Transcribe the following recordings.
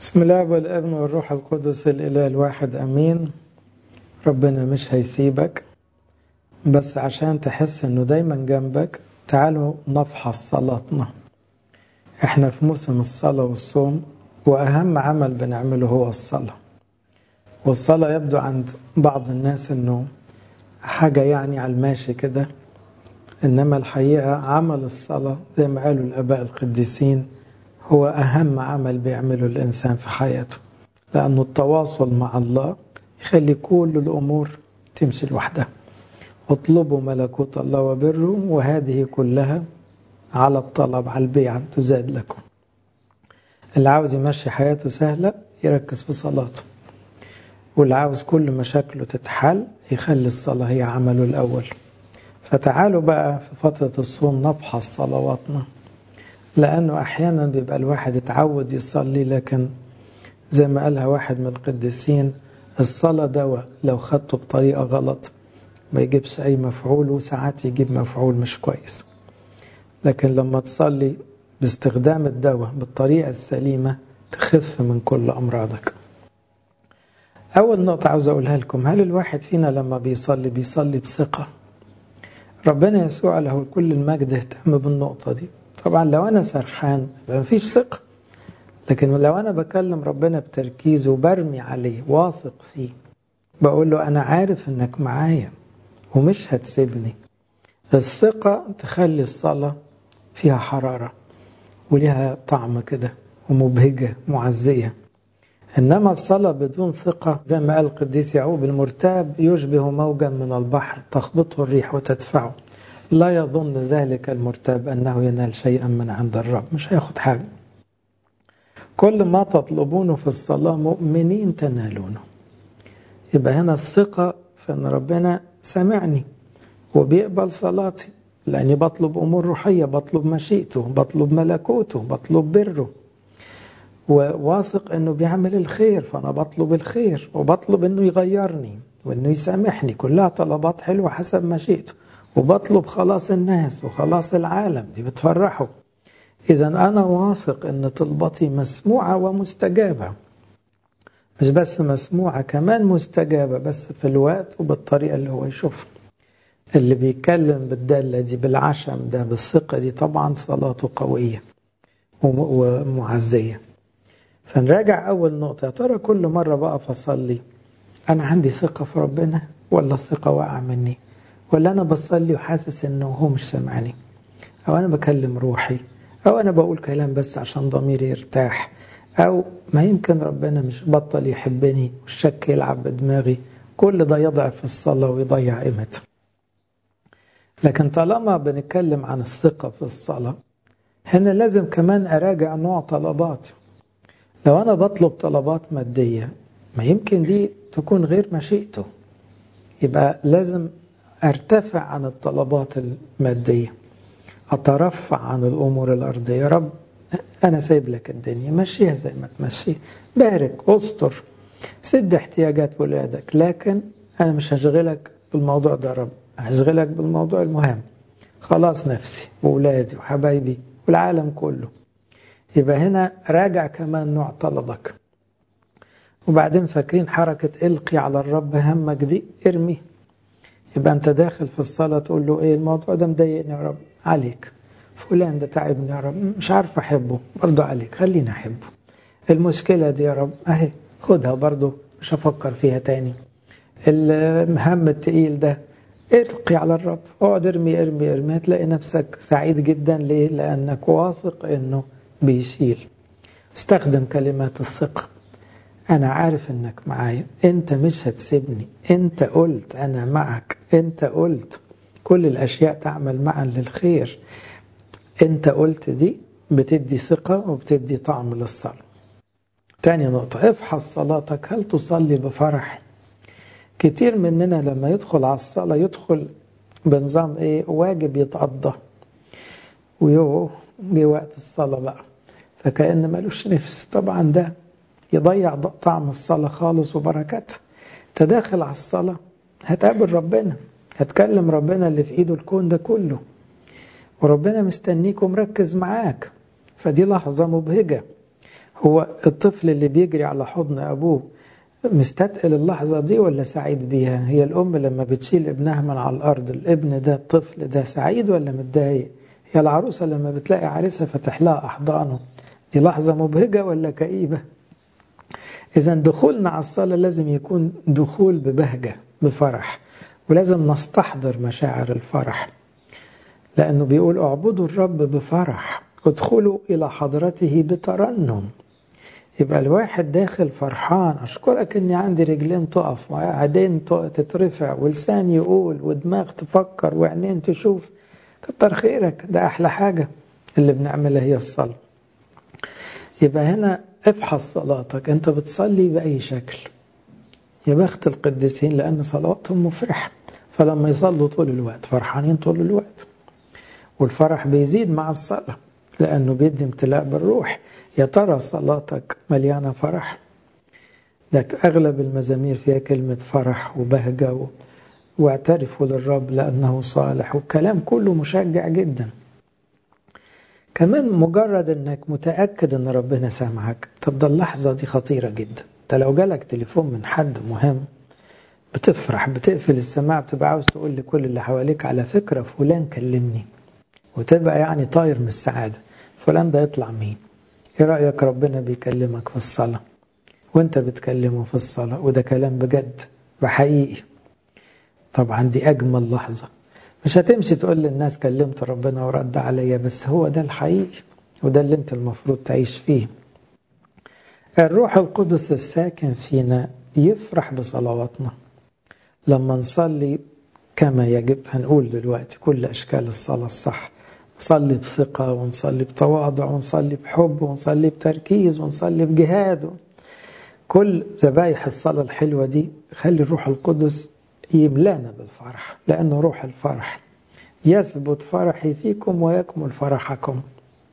بسم الله والابن والروح القدس الإله الواحد أمين ربنا مش هيسيبك بس عشان تحس انه دايما جنبك تعالوا نفحص صلاتنا احنا في موسم الصلاة والصوم وأهم عمل بنعمله هو الصلاة والصلاة يبدو عند بعض الناس انه حاجة يعني على الماشي كده إنما الحقيقة عمل الصلاة زي ما قالوا الآباء القديسين هو أهم عمل بيعمله الإنسان في حياته لأنه التواصل مع الله يخلي كل الأمور تمشي لوحدها اطلبوا ملكوت الله وبره وهذه كلها على الطلب على البيع تزاد لكم اللي عاوز يمشي حياته سهلة يركز في صلاته واللي عاوز كل مشاكله تتحل يخلي الصلاة هي عمله الأول فتعالوا بقى في فترة الصوم نفحص صلواتنا لأنه أحيانا بيبقى الواحد اتعود يصلي لكن زي ما قالها واحد من القديسين الصلاة دواء لو خدته بطريقة غلط ما يجيبش أي مفعول وساعات يجيب مفعول مش كويس لكن لما تصلي باستخدام الدواء بالطريقة السليمة تخف من كل أمراضك أول نقطة عاوز أقولها لكم هل الواحد فينا لما بيصلي بيصلي بثقة ربنا يسوع له كل المجد اهتم بالنقطة دي طبعا لو أنا سرحان ما فيش ثقة لكن لو أنا بكلم ربنا بتركيز وبرمي عليه واثق فيه بقول له أنا عارف إنك معايا ومش هتسيبني الثقة تخلي الصلاة فيها حرارة وليها طعم كده ومبهجة معزية إنما الصلاة بدون ثقة زي ما قال القديس يعقوب المرتاب يشبه موجا من البحر تخبطه الريح وتدفعه لا يظن ذلك المرتاب أنه ينال شيئا من عند الرب مش هياخد حاجة كل ما تطلبونه في الصلاة مؤمنين تنالونه يبقى هنا الثقة في أن ربنا سمعني وبيقبل صلاتي لأني بطلب أمور روحية بطلب مشيئته بطلب ملكوته بطلب بره وواثق أنه بيعمل الخير فأنا بطلب الخير وبطلب أنه يغيرني وأنه يسامحني كلها طلبات حلوة حسب مشيئته وبطلب خلاص الناس وخلاص العالم دي بتفرحه إذا أنا واثق أن طلبتي مسموعة ومستجابة مش بس مسموعة كمان مستجابة بس في الوقت وبالطريقة اللي هو يشوفها اللي بيتكلم بالدالة دي بالعشم ده بالثقة دي طبعا صلاته قوية ومعزية فنراجع أول نقطة يا ترى كل مرة بقف أصلي أنا عندي ثقة في ربنا ولا الثقة واقعة مني ولا أنا بصلي وحاسس إنه هو مش سامعني أو أنا بكلم روحي أو أنا بقول كلام بس عشان ضميري يرتاح أو ما يمكن ربنا مش بطل يحبني والشك يلعب بدماغي كل ده يضعف الصلاة ويضيع قيمتها لكن طالما بنتكلم عن الثقة في الصلاة هنا لازم كمان أراجع نوع طلباتي لو أنا بطلب طلبات مادية ما يمكن دي تكون غير مشيئته يبقى لازم أرتفع عن الطلبات المادية أترفع عن الأمور الأرضية يا رب أنا سايب لك الدنيا مشيها زي ما تمشي بارك أستر سد احتياجات ولادك لكن أنا مش هشغلك بالموضوع ده يا رب هشغلك بالموضوع المهم خلاص نفسي وولادي وحبايبي والعالم كله يبقى هنا راجع كمان نوع طلبك وبعدين فاكرين حركة القي على الرب همك دي ارمي يبقى انت داخل في الصلاة تقول له ايه الموضوع ده مضايقني يا رب عليك فلان ده تعبني يا رب مش عارف احبه برضه عليك خليني احبه المشكلة دي يا رب اهي خدها برضه مش هفكر فيها تاني المهم التقيل ده القي على الرب اقعد ارمي ارمي ارمي هتلاقي نفسك سعيد جدا ليه لانك واثق انه بيشيل استخدم كلمات الثقة أنا عارف إنك معايا أنت مش هتسيبني أنت قلت أنا معك أنت قلت كل الأشياء تعمل معا للخير أنت قلت دي بتدي ثقة وبتدي طعم للصلاة تاني نقطة افحص صلاتك هل تصلي بفرح كتير مننا لما يدخل على الصلاة يدخل بنظام ايه واجب يتقضى ويوه جه وقت الصلاة بقى فكأن ملوش نفس طبعا ده يضيع طعم الصلاة خالص وبركاتها تداخل على الصلاة هتقابل ربنا هتكلم ربنا اللي في ايده الكون ده كله وربنا مستنيك ومركز معاك فدي لحظة مبهجة هو الطفل اللي بيجري على حضن أبوه مستثقل اللحظة دي ولا سعيد بيها هي الأم لما بتشيل ابنها من على الأرض الابن ده الطفل ده سعيد ولا متضايق هي العروسة لما بتلاقي عريسها فتح لها أحضانه دي لحظة مبهجة ولا كئيبة إذا دخولنا على الصلاة لازم يكون دخول ببهجة بفرح ولازم نستحضر مشاعر الفرح لأنه بيقول اعبدوا الرب بفرح ادخلوا إلى حضرته بترنم يبقى الواحد داخل فرحان أشكرك إني عندي رجلين تقف وعينين تترفع ولسان يقول ودماغ تفكر وعينين تشوف كتر خيرك ده أحلى حاجة اللي بنعملها هي الصلاة يبقى هنا افحص صلاتك أنت بتصلي بأي شكل يا بخت القديسين لأن صلاتهم مفرحة فلما يصلوا طول الوقت فرحانين طول الوقت والفرح بيزيد مع الصلاة لأنه بيدي امتلاء بالروح يا ترى صلاتك مليانة فرح ده أغلب المزامير فيها كلمة فرح وبهجة و... واعترفوا للرب لأنه صالح والكلام كله مشجع جدا كمان مجرد انك متأكد ان ربنا سامعك طب ده اللحظة دي خطيرة جدا انت لو جالك تليفون من حد مهم بتفرح بتقفل السماعة بتبقى عاوز تقول لكل اللي حواليك على فكرة فلان كلمني وتبقى يعني طاير من السعادة فلان ده يطلع مين ايه رأيك ربنا بيكلمك في الصلاة وانت بتكلمه في الصلاة وده كلام بجد وحقيقي طبعا دي أجمل لحظة مش هتمشي تقول للناس كلمت ربنا ورد عليا بس هو ده الحقيقي وده اللي انت المفروض تعيش فيه الروح القدس الساكن فينا يفرح بصلواتنا لما نصلي كما يجب هنقول دلوقتي كل أشكال الصلاة الصح نصلي بثقة ونصلي بتواضع ونصلي بحب ونصلي بتركيز ونصلي بجهاد كل ذبايح الصلاة الحلوة دي خلي الروح القدس يملانا بالفرح لأنه روح الفرح يثبت فرحي فيكم ويكمل فرحكم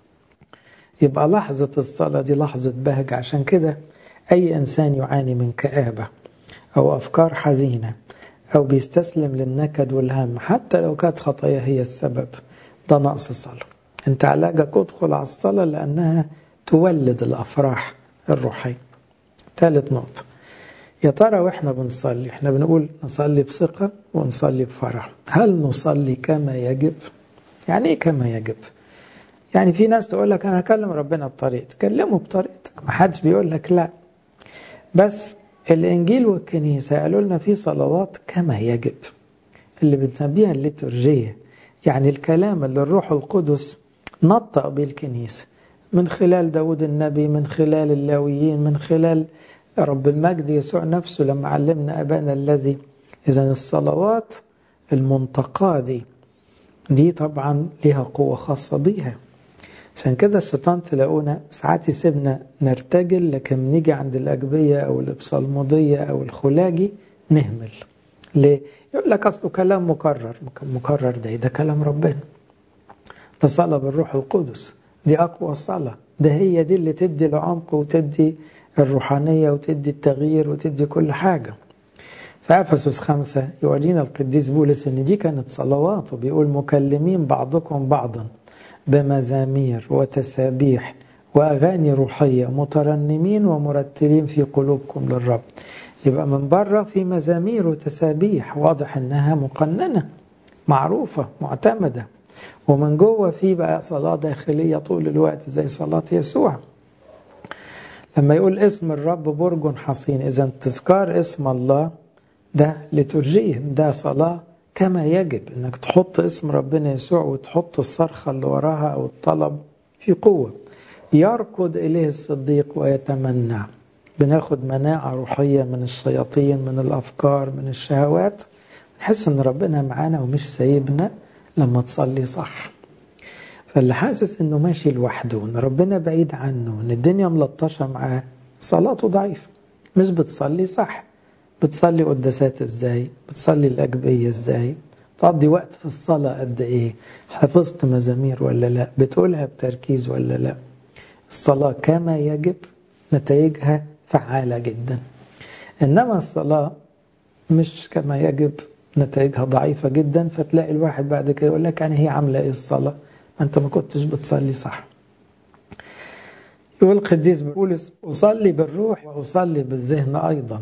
يبقى لحظة الصلاة دي لحظة بهجة عشان كده أي إنسان يعاني من كآبة أو أفكار حزينة أو بيستسلم للنكد والهم حتى لو كانت خطايا هي السبب ده نقص الصلاة أنت علاجك ادخل على الصلاة لأنها تولد الأفراح الروحية ثالث نقطة يا ترى واحنا بنصلي احنا بنقول نصلي بثقة ونصلي بفرح هل نصلي كما يجب يعني ايه كما يجب يعني في ناس تقول لك انا هكلم ربنا بطريقتي كلمه بطريقتك ما حدش بيقول لك لا بس الانجيل والكنيسه قالوا لنا في صلوات كما يجب اللي بنسميها الليتورجيه يعني الكلام اللي الروح القدس نطق به الكنيسه من خلال داود النبي من خلال اللاويين من خلال رب المجد يسوع نفسه لما علمنا أبانا الذي إذا الصلوات المنتقاة دي دي طبعا ليها قوة خاصة بيها عشان كده الشيطان تلاقونا ساعات يسيبنا نرتجل لكن نيجي عند الأجبية أو الإبصالمودية أو الخلاجي نهمل ليه؟ يقول لك أصله كلام مكرر مكرر ده ده كلام ربنا ده صلاة بالروح القدس دي أقوى صلاة ده هي دي اللي تدي العمق وتدي الروحانية وتدي التغيير وتدي كل حاجة فأفسس خمسة يورينا القديس بولس أن دي كانت صلوات وبيقول مكلمين بعضكم بعضا بمزامير وتسابيح وأغاني روحية مترنمين ومرتلين في قلوبكم للرب يبقى من بره في مزامير وتسابيح واضح أنها مقننة معروفة معتمدة ومن جوه في بقى صلاة داخلية طول الوقت زي صلاة يسوع لما يقول اسم الرب برج حصين إذا تذكار اسم الله ده لترجيه ده صلاة كما يجب انك تحط اسم ربنا يسوع وتحط الصرخة اللي وراها او الطلب في قوة يركض إليه الصديق ويتمنع بناخد مناعة روحية من الشياطين من الأفكار من الشهوات نحس ان ربنا معانا ومش سايبنا لما تصلي صح فاللي حاسس انه ماشي لوحده وان ربنا بعيد عنه وان الدنيا ملطشه معاه صلاته ضعيفه مش بتصلي صح بتصلي قداسات ازاي بتصلي الاجبيه ازاي تقضي وقت في الصلاه قد ايه حفظت مزامير ولا لا بتقولها بتركيز ولا لا الصلاه كما يجب نتائجها فعاله جدا انما الصلاه مش كما يجب نتائجها ضعيفة جدا فتلاقي الواحد بعد كده يقول لك يعني هي عاملة ايه الصلاة ما انت ما كنتش بتصلي صح يقول القديس بولس أصلي بالروح وأصلي بالذهن أيضا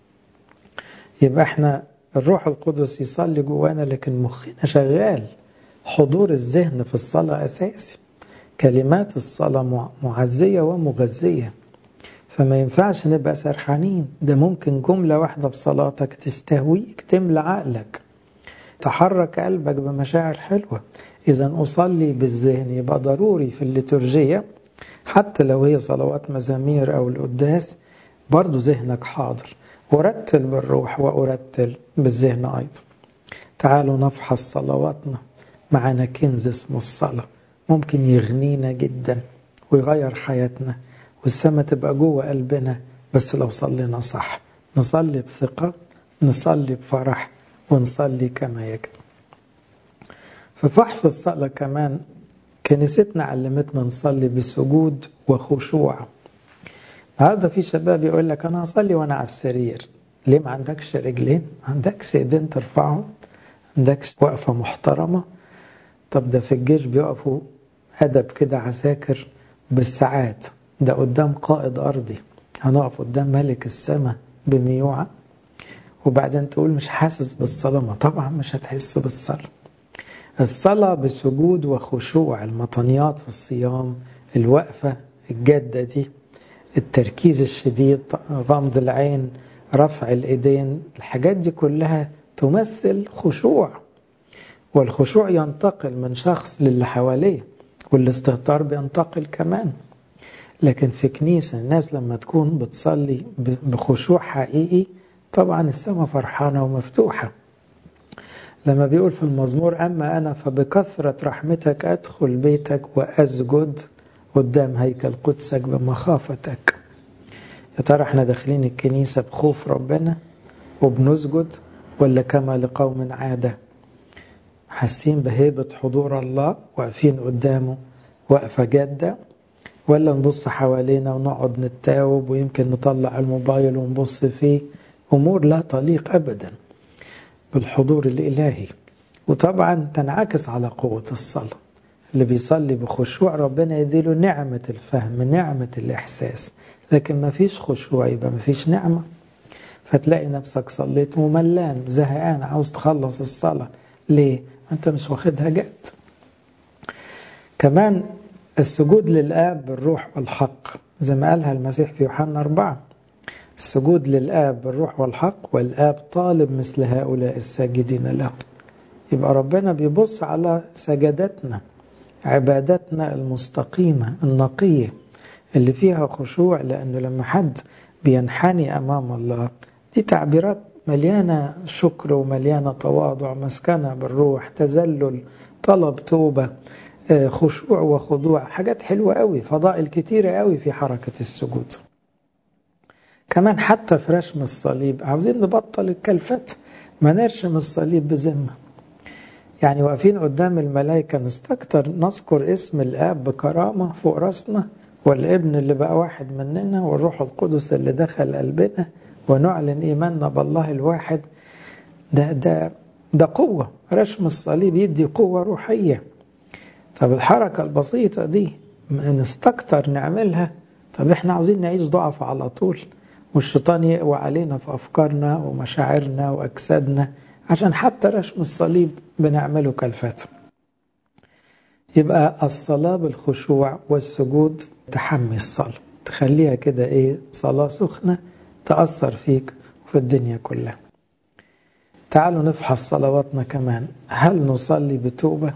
يبقى احنا الروح القدس يصلي جوانا لكن مخنا شغال حضور الذهن في الصلاة أساسي كلمات الصلاة معزية ومغذية فما ينفعش نبقى سرحانين ده ممكن جملة واحدة في صلاتك تستهويك تملى عقلك تحرك قلبك بمشاعر حلوة إذا أصلي بالذهن يبقى ضروري في الليتورجية حتى لو هي صلوات مزامير أو القداس برضو ذهنك حاضر أرتل بالروح وأرتل بالذهن أيضا تعالوا نفحص صلواتنا معنا كنز اسمه الصلاة ممكن يغنينا جدا ويغير حياتنا والسماء تبقى جوه قلبنا بس لو صلينا صح نصلي بثقة نصلي بفرح ونصلي كما يجب في فحص الصلاة كمان كنيستنا علمتنا نصلي بسجود وخشوع النهارده في شباب يقول لك انا هصلي وانا على السرير ليه ما عندكش رجلين ما عندكش ايدين ترفعهم ما عندكش وقفه محترمه طب ده في الجيش بيقفوا ادب كده عساكر بالساعات ده قدام قائد ارضي هنقف قدام ملك السماء بميوعه وبعدين تقول مش حاسس بالصلاه ما طبعا مش هتحس بالصلاه الصلاه بسجود وخشوع المطنيات في الصيام الوقفه الجاده دي التركيز الشديد غمض العين رفع الايدين الحاجات دي كلها تمثل خشوع والخشوع ينتقل من شخص للي حواليه والاستهتار بينتقل كمان لكن في كنيسة الناس لما تكون بتصلي بخشوع حقيقي طبعا السماء فرحانة ومفتوحة لما بيقول في المزمور أما أنا فبكثرة رحمتك أدخل بيتك وأسجد قدام هيكل قدسك بمخافتك يا ترى احنا داخلين الكنيسة بخوف ربنا وبنسجد ولا كما لقوم عادة حاسين بهيبة حضور الله واقفين قدامه وقفة جادة ولا نبص حوالينا ونقعد نتاوب ويمكن نطلع الموبايل ونبص فيه أمور لا تليق أبدا بالحضور الإلهي وطبعا تنعكس على قوة الصلاة اللي بيصلي بخشوع ربنا يديله نعمة الفهم نعمة الإحساس لكن ما فيش خشوع يبقى ما فيش نعمة فتلاقي نفسك صليت مملان زهقان عاوز تخلص الصلاة ليه؟ أنت مش واخدها جد كمان السجود للآب بالروح والحق زي ما قالها المسيح في يوحنا أربعة السجود للآب بالروح والحق والآب طالب مثل هؤلاء الساجدين له يبقى ربنا بيبص على سجداتنا عبادتنا المستقيمة النقية اللي فيها خشوع لأنه لما حد بينحني أمام الله دي تعبيرات مليانة شكر ومليانة تواضع مسكنة بالروح تذلل طلب توبة خشوع وخضوع حاجات حلوة قوي فضائل كتيرة قوي في حركة السجود كمان حتى في رسم الصليب عاوزين نبطل الكلفات ما نرشم الصليب بذمه يعني واقفين قدام الملائكة نستكتر نذكر اسم الآب بكرامة فوق راسنا والابن اللي بقى واحد مننا والروح القدس اللي دخل قلبنا ونعلن إيماننا بالله الواحد ده ده ده قوة رشم الصليب يدي قوة روحية طب الحركة البسيطة دي نستكتر نعملها طب احنا عاوزين نعيش ضعف على طول والشيطان يقوى علينا في أفكارنا ومشاعرنا وأجسادنا عشان حتى رشم الصليب بنعمله كالفتح يبقى الصلاة بالخشوع والسجود تحمي الصلاة تخليها كده ايه صلاة سخنة تأثر فيك وفي الدنيا كلها تعالوا نفحص صلواتنا كمان هل نصلي بتوبة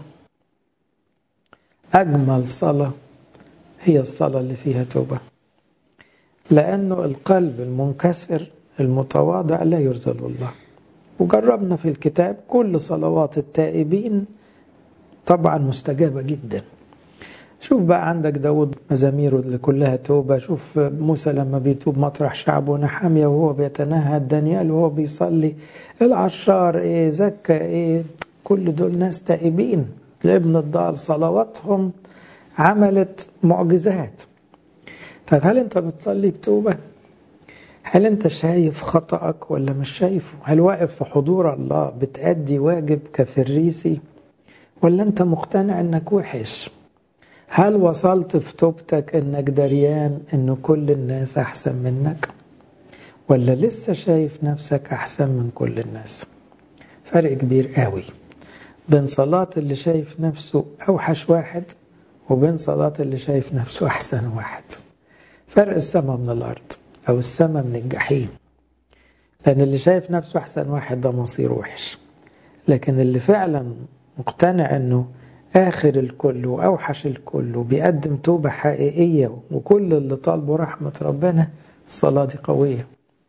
أجمل صلاة هي الصلاة اللي فيها توبة لأنه القلب المنكسر المتواضع لا يرزل الله وجربنا في الكتاب كل صلوات التائبين طبعا مستجابة جدا شوف بقى عندك داود مزاميره اللي كلها توبة شوف موسى لما بيتوب مطرح شعبه نحامية وهو بيتنهد دانيال وهو بيصلي العشار ايه زكى ايه كل دول ناس تائبين لابن الضال صلواتهم عملت معجزات طيب هل انت بتصلي بتوبة هل انت شايف خطأك ولا مش شايفه هل واقف في حضور الله بتأدي واجب كفريسي ولا انت مقتنع انك وحش هل وصلت في توبتك انك دريان ان كل الناس احسن منك ولا لسه شايف نفسك احسن من كل الناس فرق كبير قوي بين صلاة اللي شايف نفسه اوحش واحد وبين صلاة اللي شايف نفسه احسن واحد فرق السماء من الارض او السماء من الجحيم لان اللي شايف نفسه احسن واحد ده مصير وحش لكن اللي فعلا مقتنع انه آخر الكل وأوحش الكل وبيقدم توبة حقيقية وكل اللي طالبه رحمة ربنا الصلاة دي قوية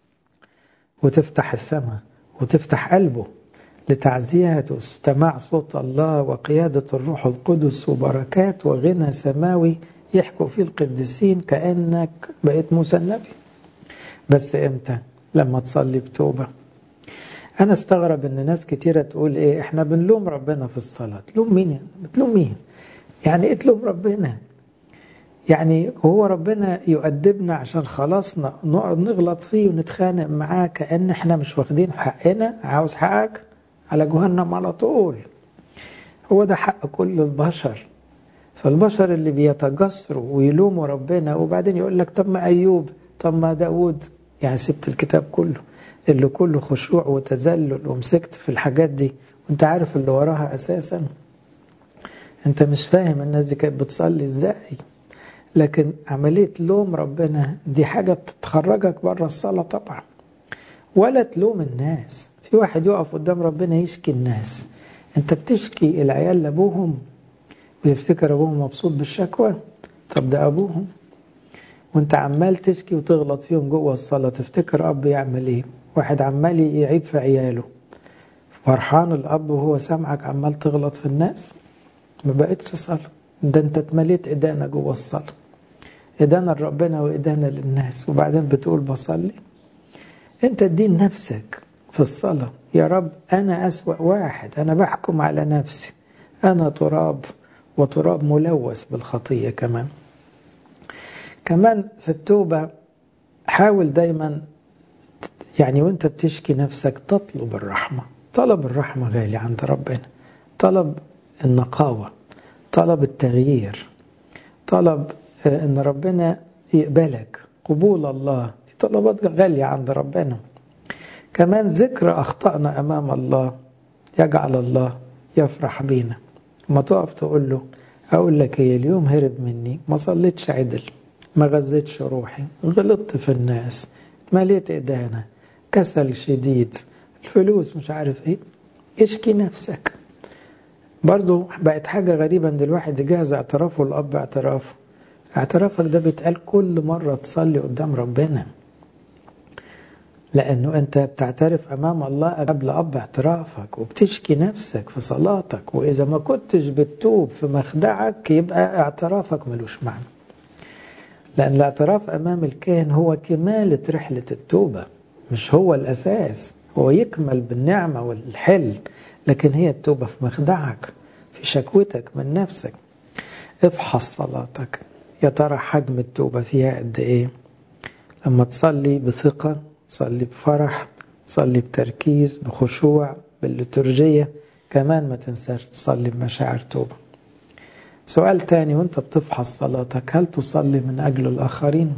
وتفتح السماء وتفتح قلبه لتعزية واستماع صوت الله وقيادة الروح القدس وبركات وغنى سماوي يحكوا فيه القديسين كأنك بقيت موسى النبي بس إمتى؟ لما تصلي بتوبة أنا استغرب إن ناس كتيرة تقول إيه إحنا بنلوم ربنا في الصلاة تلوم مين يعني؟ بتلوم مين؟ يعني إيه تلوم ربنا؟ يعني هو ربنا يؤدبنا عشان خلاص نقعد نغلط فيه ونتخانق معاه كأن إحنا مش واخدين حقنا عاوز حقك على جهنم على طول هو ده حق كل البشر فالبشر اللي بيتجسروا ويلوموا ربنا وبعدين يقول لك طب ما أيوب طب ما داود يعني سبت الكتاب كله اللي كله خشوع وتذلل ومسكت في الحاجات دي وانت عارف اللي وراها اساسا انت مش فاهم الناس دي كانت بتصلي ازاي لكن عملية لوم ربنا دي حاجة تخرجك بره الصلاة طبعا ولا تلوم الناس في واحد يقف قدام ربنا يشكي الناس انت بتشكي العيال لابوهم ويفتكر ابوهم مبسوط بالشكوى طب ده ابوهم وانت عمال تشكي وتغلط فيهم جوه الصلاة تفتكر اب يعمل ايه واحد عمال يعيب في عياله فرحان الأب وهو سامعك عمال تغلط في الناس ما بقتش صلاة ده انت اتمليت إدانة جوه الصلاة إدانة لربنا وإدانة للناس وبعدين بتقول بصلي انت ادين نفسك في الصلاة يا رب أنا أسوأ واحد أنا بحكم على نفسي أنا تراب وتراب ملوث بالخطية كمان كمان في التوبة حاول دايما يعني وانت بتشكي نفسك تطلب الرحمة طلب الرحمة غالي عند ربنا طلب النقاوة طلب التغيير طلب ان ربنا يقبلك قبول الله دي طلبات غالية عند ربنا كمان ذكر أخطأنا أمام الله يجعل الله يفرح بينا ما تقف تقول له أقول لك هي اليوم هرب مني ما صليتش عدل ما غذيتش روحي غلطت في الناس مليت إدانة كسل شديد الفلوس مش عارف ايه اشكي نفسك برضو بقت حاجة غريبة ان الواحد يجهز اعترافه الاب اعترافه اعترافك ده بيتقال كل مرة تصلي قدام ربنا لانه انت بتعترف امام الله قبل اب اعترافك وبتشكي نفسك في صلاتك واذا ما كنتش بتتوب في مخدعك يبقى اعترافك ملوش معنى لان الاعتراف امام الكاهن هو كمالة رحلة التوبة مش هو الأساس هو يكمل بالنعمة والحل لكن هي التوبة في مخدعك في شكوتك من نفسك افحص صلاتك يا ترى حجم التوبة فيها قد ايه لما تصلي بثقة تصلي بفرح تصلي بتركيز بخشوع بالليتورجية كمان ما تنساش تصلي بمشاعر توبة سؤال تاني وانت بتفحص صلاتك هل تصلي من أجل الآخرين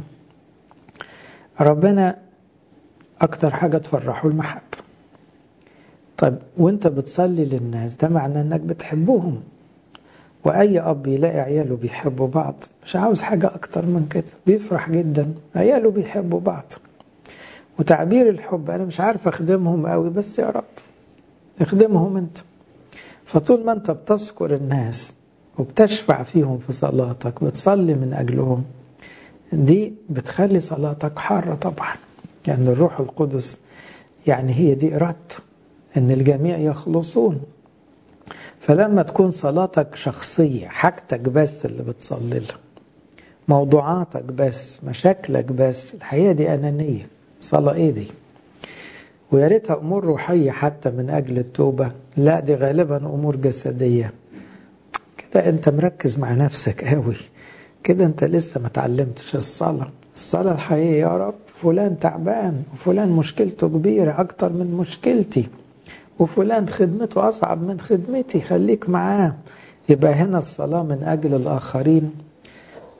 ربنا أكتر حاجة تفرحه المحبة طيب وانت بتصلي للناس ده معناه انك بتحبهم واي اب يلاقي عياله بيحبوا بعض مش عاوز حاجة اكتر من كده بيفرح جدا عياله بيحبوا بعض وتعبير الحب انا مش عارف اخدمهم قوي بس يا رب اخدمهم انت فطول ما انت بتذكر الناس وبتشفع فيهم في صلاتك بتصلي من اجلهم دي بتخلي صلاتك حارة طبعا يعني الروح القدس يعني هي دي إرادته أن الجميع يخلصون فلما تكون صلاتك شخصية حاجتك بس اللي بتصلي لها موضوعاتك بس مشاكلك بس الحقيقة دي أنانية صلاة إيه دي ويا ريتها أمور روحية حتى من أجل التوبة لا دي غالبا أمور جسدية كده أنت مركز مع نفسك قوي كده أنت لسه ما تعلمتش الصلاة الصلاة الحقيقية يا رب فلان تعبان وفلان مشكلته كبيرة أكتر من مشكلتي وفلان خدمته أصعب من خدمتي خليك معاه يبقى هنا الصلاة من أجل الآخرين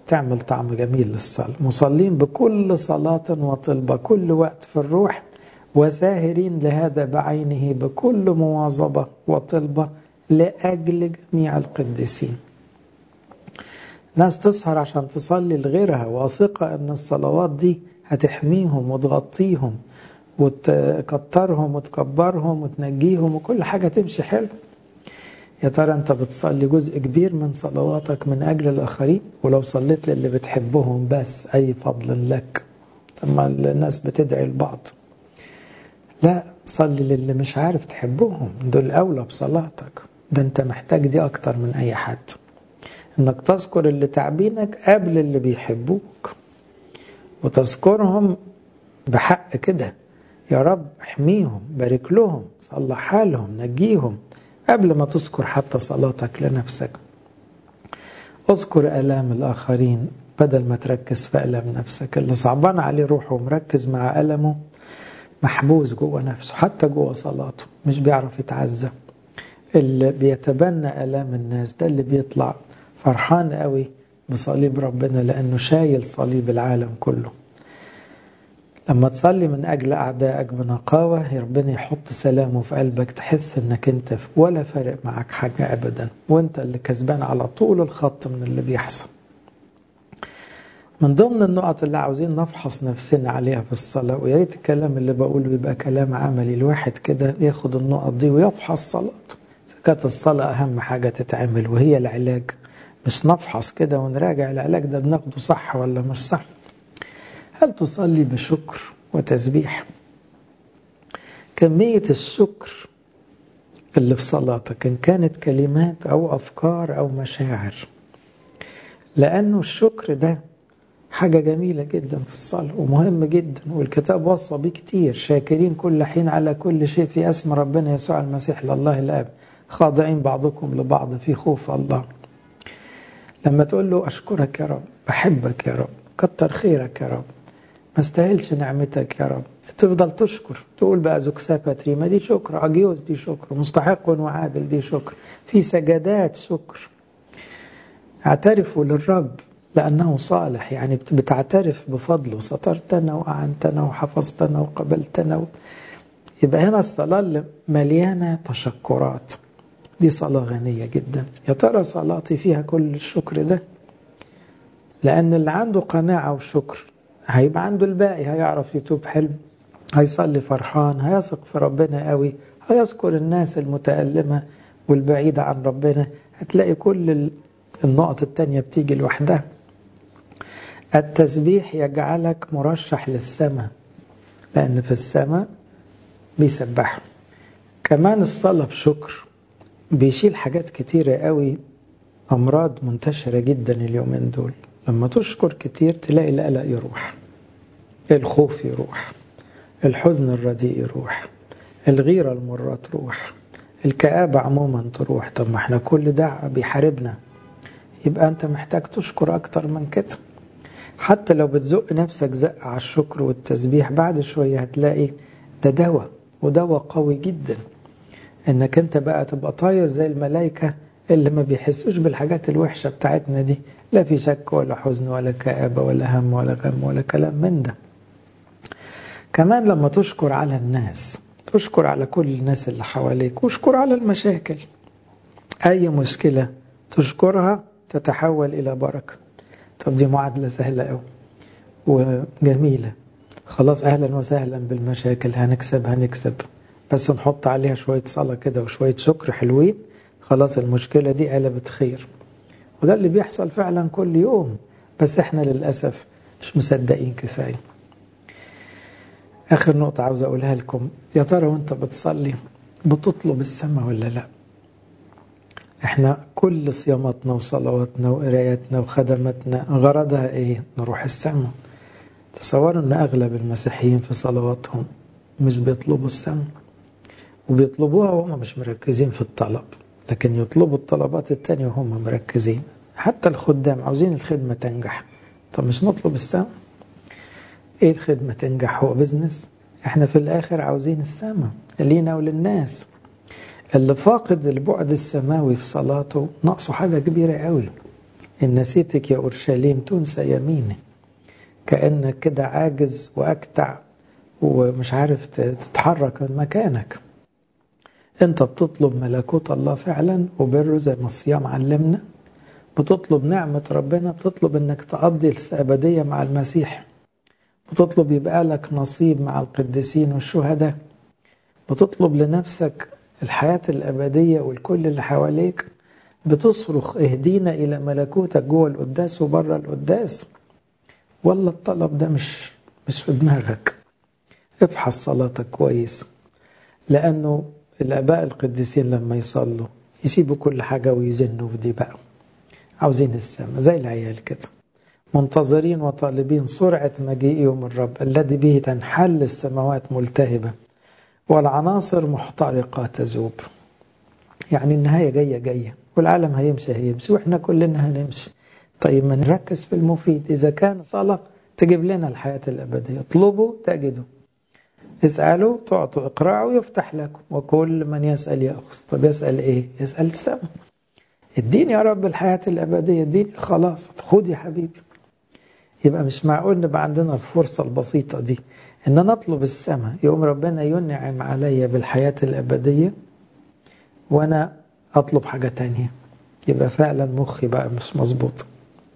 تعمل طعم جميل للصلاة مصلين بكل صلاة وطلبة كل وقت في الروح وساهرين لهذا بعينه بكل مواظبة وطلبة لأجل جميع القديسين ناس تسهر عشان تصلي لغيرها واثقة أن الصلوات دي هتحميهم وتغطيهم وتكترهم وتكبرهم وتنجيهم وكل حاجة تمشي حلو يا ترى أنت بتصلي جزء كبير من صلواتك من أجل الآخرين ولو صليت للي بتحبهم بس أي فضل لك طب ما الناس بتدعي لبعض لا صلي للي مش عارف تحبهم دول أولى بصلاتك ده أنت محتاج دي أكتر من أي حد انك تذكر اللي تعبينك قبل اللي بيحبوك وتذكرهم بحق كده يا رب احميهم بارك لهم صلح حالهم نجيهم قبل ما تذكر حتى صلاتك لنفسك اذكر آلام الآخرين بدل ما تركز في ألم نفسك اللي صعبان عليه روحه ومركز مع ألمه محبوس جوه نفسه حتى جوه صلاته مش بيعرف يتعزى اللي بيتبنى ألام الناس ده اللي بيطلع فرحان قوي بصليب ربنا لأنه شايل صليب العالم كله لما تصلي من أجل أعدائك بنقاوة ربنا يحط سلامه في قلبك تحس أنك أنت ولا فارق معك حاجة أبدا وأنت اللي كسبان على طول الخط من اللي بيحصل من ضمن النقط اللي عاوزين نفحص نفسنا عليها في الصلاة ويا ريت الكلام اللي بقوله يبقى كلام عملي الواحد كده ياخد النقط دي ويفحص صلاته إذا كانت الصلاة أهم حاجة تتعمل وهي العلاج مش نفحص كده ونراجع العلاج ده بناخده صح ولا مش صح هل تصلي بشكر وتسبيح كمية الشكر اللي في صلاتك إن كانت كلمات أو أفكار أو مشاعر لأنه الشكر ده حاجة جميلة جدا في الصلاة ومهم جدا والكتاب وصى بيه كتير شاكرين كل حين على كل شيء في اسم ربنا يسوع المسيح لله الآب خاضعين بعضكم لبعض في خوف الله لما تقول له أشكرك يا رب بحبك يا رب كتر خيرك يا رب ما استاهلش نعمتك يا رب تفضل تشكر تقول بقى زكسابة تريما دي شكر أجيوز دي شكر مستحق وعادل دي شكر في سجدات شكر اعترفوا للرب لأنه صالح يعني بتعترف بفضله سترتنا وأعنتنا وحفظتنا وقبلتنا و... يبقى هنا الصلاة اللي مليانة تشكرات دي صلاة غنية جدا يا ترى صلاتي فيها كل الشكر ده لأن اللي عنده قناعة وشكر هيبقى عنده الباقي هيعرف يتوب حلم هيصلي فرحان هيثق في ربنا قوي هيذكر الناس المتألمة والبعيدة عن ربنا هتلاقي كل النقط التانية بتيجي لوحدها التسبيح يجعلك مرشح للسماء لأن في السماء بيسبحوا كمان الصلاة بشكر بيشيل حاجات كتيرة قوي أمراض منتشرة جدا اليومين دول لما تشكر كتير تلاقي القلق يروح الخوف يروح الحزن الرديء يروح الغيرة المرة تروح الكآبة عموما تروح طب ما احنا كل ده بيحاربنا يبقى انت محتاج تشكر اكتر من كده حتى لو بتزق نفسك زق على الشكر والتسبيح بعد شوية هتلاقي ده دواء ودواء قوي جدا انك انت بقى تبقى طاير زي الملائكة اللي ما بيحسوش بالحاجات الوحشة بتاعتنا دي لا في شك ولا حزن ولا كآبة ولا هم ولا غم ولا كلام من ده كمان لما تشكر على الناس تشكر على كل الناس اللي حواليك واشكر على المشاكل أي مشكلة تشكرها تتحول إلى بركة طب دي معادلة سهلة أوي وجميلة خلاص أهلا وسهلا بالمشاكل هنكسب هنكسب بس نحط عليها شوية صلاة كده وشوية شكر حلوين خلاص المشكلة دي قلبت خير وده اللي بيحصل فعلا كل يوم بس احنا للأسف مش مصدقين كفاية آخر نقطة عاوز أقولها لكم يا ترى وانت بتصلي بتطلب السماء ولا لا احنا كل صياماتنا وصلواتنا وقراياتنا وخدماتنا غرضها ايه نروح السماء تصوروا ان اغلب المسيحيين في صلواتهم مش بيطلبوا السماء وبيطلبوها وهم مش مركزين في الطلب لكن يطلبوا الطلبات التانية وهم مركزين حتى الخدام عاوزين الخدمة تنجح طب مش نطلب السماء ايه الخدمة تنجح هو بزنس احنا في الاخر عاوزين السماء لينا وللناس اللي فاقد البعد السماوي في صلاته ناقصه حاجة كبيرة قوي إن نسيتك يا أورشليم تنسى يميني كأنك كده عاجز وأكتع ومش عارف تتحرك من مكانك انت بتطلب ملكوت الله فعلا وبره زي ما الصيام علمنا بتطلب نعمة ربنا بتطلب انك تقضي الأبدية مع المسيح بتطلب يبقى لك نصيب مع القديسين والشهداء بتطلب لنفسك الحياة الأبدية والكل اللي حواليك بتصرخ اهدينا إلى ملكوتك جوه القداس وبره القداس ولا الطلب ده مش مش في دماغك افحص صلاتك كويس لأنه الآباء القديسين لما يصلوا يسيبوا كل حاجة ويزنوا في دي بقى عاوزين السماء زي العيال كده منتظرين وطالبين سرعة مجيء يوم الرب الذي به تنحل السماوات ملتهبة والعناصر محترقة تذوب يعني النهاية جاية جاية والعالم هيمشي هيمشي واحنا كلنا هنمشي طيب ما نركز في المفيد إذا كان صلاة تجيب لنا الحياة الأبدية اطلبوا تجدوا اسألوا تعطوا اقرأوا يفتح لكم وكل من يسأل يأخذ طب يسأل ايه يسأل السماء اديني يا رب الحياة الأبدية اديني خلاص خد يا حبيبي يبقى مش معقول نبقى عندنا الفرصة البسيطة دي ان انا اطلب السماء يقوم ربنا ينعم عليا بالحياة الأبدية وانا اطلب حاجة تانية يبقى فعلا مخي بقى مش مظبوط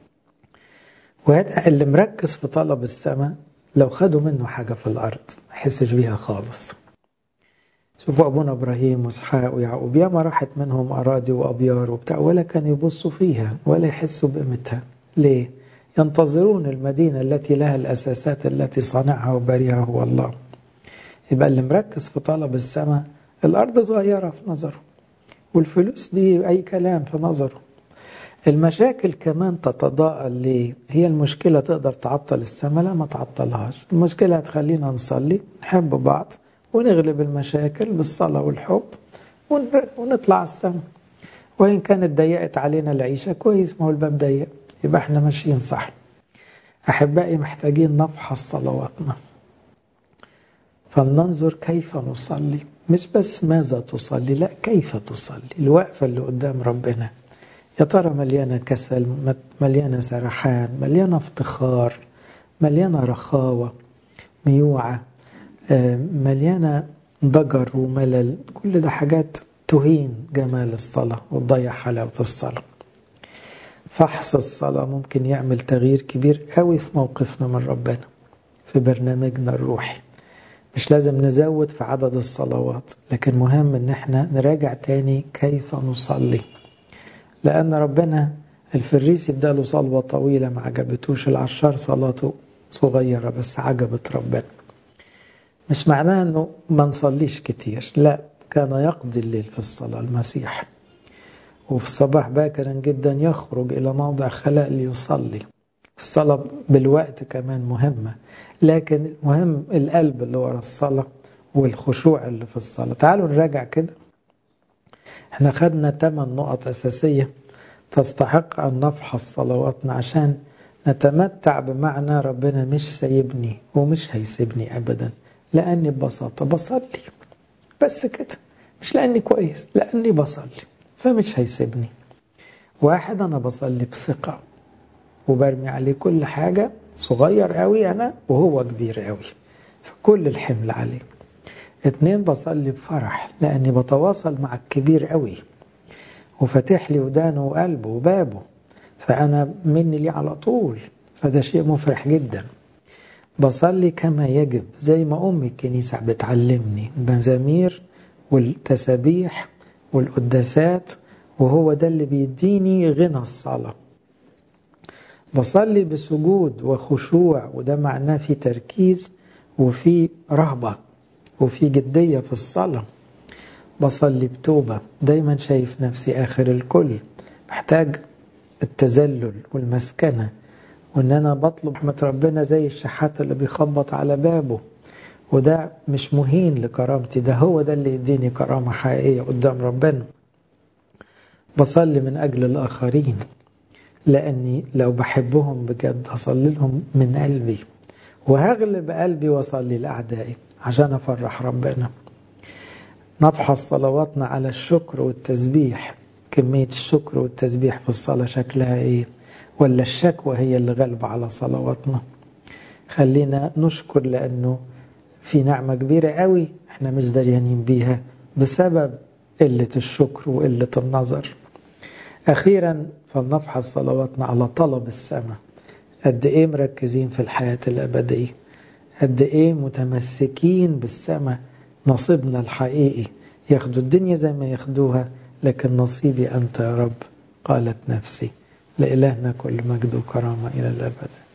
وهذا اللي مركز في طلب السماء لو خدوا منه حاجة في الأرض ما يحسش بيها خالص شوفوا أبونا إبراهيم وإسحاق ويعقوب ياما راحت منهم أراضي وأبيار وبتاع ولا كانوا يبصوا فيها ولا يحسوا بقيمتها ليه؟ ينتظرون المدينة التي لها الأساسات التي صنعها وبريها هو الله يبقى اللي مركز في طلب السماء الأرض صغيرة في نظره والفلوس دي أي كلام في نظره المشاكل كمان تتضاءل ليه هي المشكلة تقدر تعطل السماء لا ما تعطلهاش المشكلة هتخلينا نصلي نحب بعض ونغلب المشاكل بالصلاة والحب ونطلع السماء وإن كانت ضيقت علينا العيشة كويس ما هو الباب ضيق يبقى احنا ماشيين صح أحبائي محتاجين نفحص صلواتنا فلننظر كيف نصلي مش بس ماذا تصلي لا كيف تصلي الوقفة اللي قدام ربنا يا ترى مليانة كسل مليانة سرحان مليانة افتخار مليانة رخاوة ميوعة مليانة ضجر وملل كل ده حاجات تهين جمال الصلاة وتضيع حلاوة الصلاة فحص الصلاة ممكن يعمل تغيير كبير قوي في موقفنا من ربنا في برنامجنا الروحي مش لازم نزود في عدد الصلوات لكن مهم ان احنا نراجع تاني كيف نصلي لأن ربنا الفريسي اداله صلوة طويلة ما عجبتوش العشار صلاته صغيرة بس عجبت ربنا مش معناه انه ما نصليش كتير لا كان يقضي الليل في الصلاة المسيح وفي الصباح باكرا جدا يخرج إلى موضع خلاء ليصلي الصلاة بالوقت كمان مهمة لكن مهم القلب اللي ورا الصلاة والخشوع اللي في الصلاة تعالوا نراجع كده احنا خدنا ثمان نقط أساسية تستحق أن نفحص صلواتنا عشان نتمتع بمعنى ربنا مش سايبني ومش هيسيبني أبدا لأني ببساطة بصلي بس كده مش لأني كويس لأني بصلي فمش هيسيبني واحد أنا بصلي بثقة وبرمي عليه كل حاجة صغير قوي أنا وهو كبير قوي فكل الحمل عليه اتنين بصلي بفرح لأني بتواصل مع الكبير قوي وفاتح لي ودانه وقلبه وبابه فأنا مني ليه على طول فده شيء مفرح جدا بصلي كما يجب زي ما أمي الكنيسة بتعلمني المزامير والتسابيح والقداسات وهو ده اللي بيديني غنى الصلاة بصلي بسجود وخشوع وده معناه في تركيز وفي رهبة وفي جدية في الصلاة بصلي بتوبة دايما شايف نفسي آخر الكل محتاج التذلل والمسكنة وان انا بطلب رحمة ربنا زي الشحات اللي بيخبط على بابه وده مش مهين لكرامتي ده هو ده اللي يديني كرامة حقيقية قدام ربنا بصلي من أجل الآخرين لأني لو بحبهم بجد هصلي لهم من قلبي وهغلب قلبي وأصلي لأعدائي عشان أفرح ربنا نفحص صلواتنا على الشكر والتسبيح كمية الشكر والتسبيح في الصلاة شكلها إيه ولا الشكوى هي اللي غالبة على صلواتنا خلينا نشكر لأنه في نعمة كبيرة قوي احنا مش دريانين بيها بسبب قلة الشكر وقلة النظر أخيرا فلنفحص صلواتنا على طلب السماء قد إيه مركزين في الحياة الأبدية قد إيه متمسكين بالسماء نصيبنا الحقيقي ياخدوا الدنيا زي ما ياخدوها لكن نصيبي أنت يا رب قالت نفسي لإلهنا كل مجد وكرامة إلى الأبد